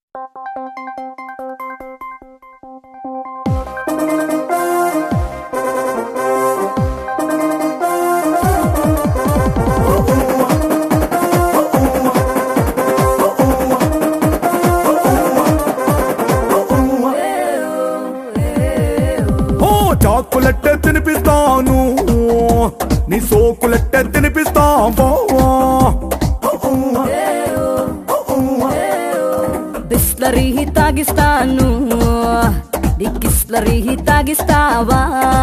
ఓ చాకులెట్టే తినిపిస్తాను నీ సోకులెట్టే తినిపిస్తావా బిస్లరీ తాగిస్తాను డిక్కిస్లరీ తాగిస్తావా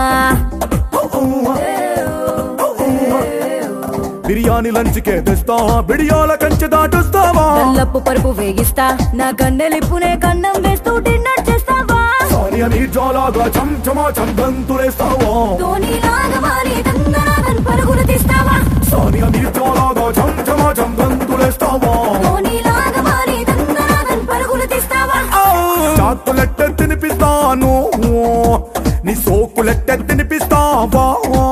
బిర్యానీ లంచ్కే తెస్తా బిడియాల కంచె దాటుస్తావా నల్లప్పు పరుపు వేగిస్తా నా గన్నెలిప్పునే కన్నం వేస్తూ డిన్నర్ చేస్తావా సానియా నీ జాలాగా చంచమా చందంతులేస్తావా ధోనిలాగా మారి దంగనాథన్ పరుగులు తీస్తావా సానియా నీ జాలాగా చంచమా చందంతులేస్తావా ధోనిలాగా మారి దంగనాథన్ పరుగులు తీస్తావా చాకులెట్టే తినిపిస్తాను నీ సోకులెట్టే తినిపిస్తావా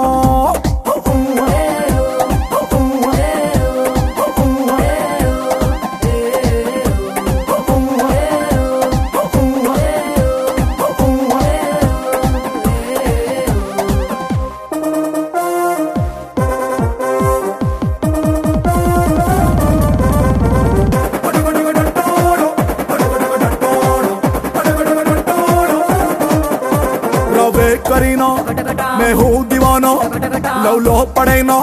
రవే కరీనా మే హూ దివానా లవ్ లో పడైనా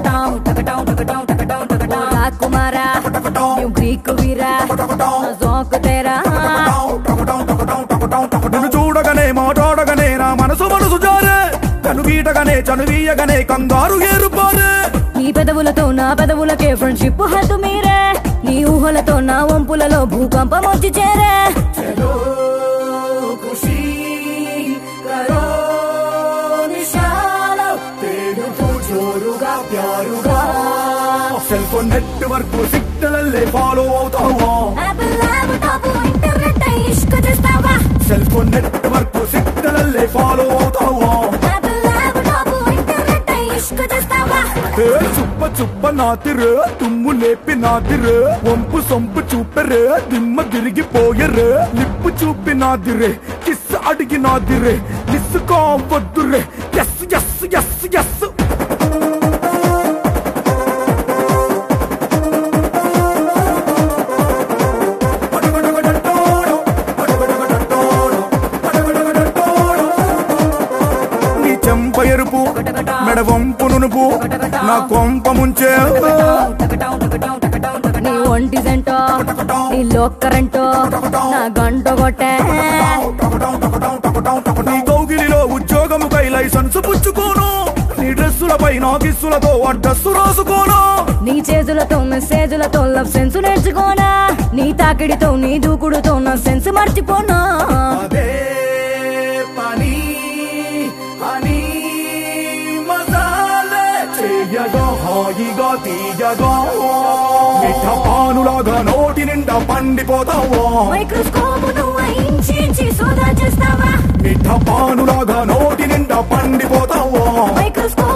కుమారా గ్రీకు వీరా జోకు తేరా నిన్ను చూడగానే మాట్లాడగానే నా మనసు మనసు జారే కను గీటగానే చనువీయగానే కంగారు ఏరుపారే నీ పెదవులతో నా పెదవులకే ఫ్రెండ్షిప్ హద్దు మీరే నీ ఊహలతో నా వంపులలో భూకంపం వచ్చి చేరే cell phone network signal follow అవుతావా యాపిల్ ల్యాప్టాప్ ఇంటర్నెట్ ఇష్క చేస్తావా cell phone network signal follow అవుతావా యాపిల్ ల్యాప్టాప్ ఇంటర్నెట్ ఇష్క చేస్తావా ఏ చుప్ప చుప్ప నాతిరే తుమ్ము లేపి నాదిరే వంపు సొంపు చూపెరే దిమ్మ తిరిగిపోయరే లిప్పు చూపి నాదిరే కిస్ అడిగి నాదిరే లిస్ కావద్దురే ఎస్ ఎస్ ఎస్ ఎస్ నీ చెంప ఎరుపు మెడ వంపు నునుపు నా కొంప ముంచే నీ ఒంటి సెంటో నీ లోక్కరంటో నా గంట కొట్టే నీ కౌగిలిలో ఉద్యోగముకై లైసెన్స్ పుచ్చుకోను నీ డ్రెస్సులపై నా కిస్సులతో అడ్రస్సు రాసుకోను నీ చేతులతో మెసేజ్లతో లవ్ సెన్స్ నేర్చుకోనా నీ తాకిడితో నీ దూకుడుతో నా సెన్స్ మర్చిపోనా అదే పని అని మసాలే చేయగా హాయిగా తీయగా మిఠ పానులాగా నోటి నిండా పండిపోతావా మైక్రోస్కోప్ నువ్వు ఇంచి ఇంచి సోదా చేస్తావా మిఠ పానులాగా నోటి నిండా పండిపోతావా మైక్రోస్కోప్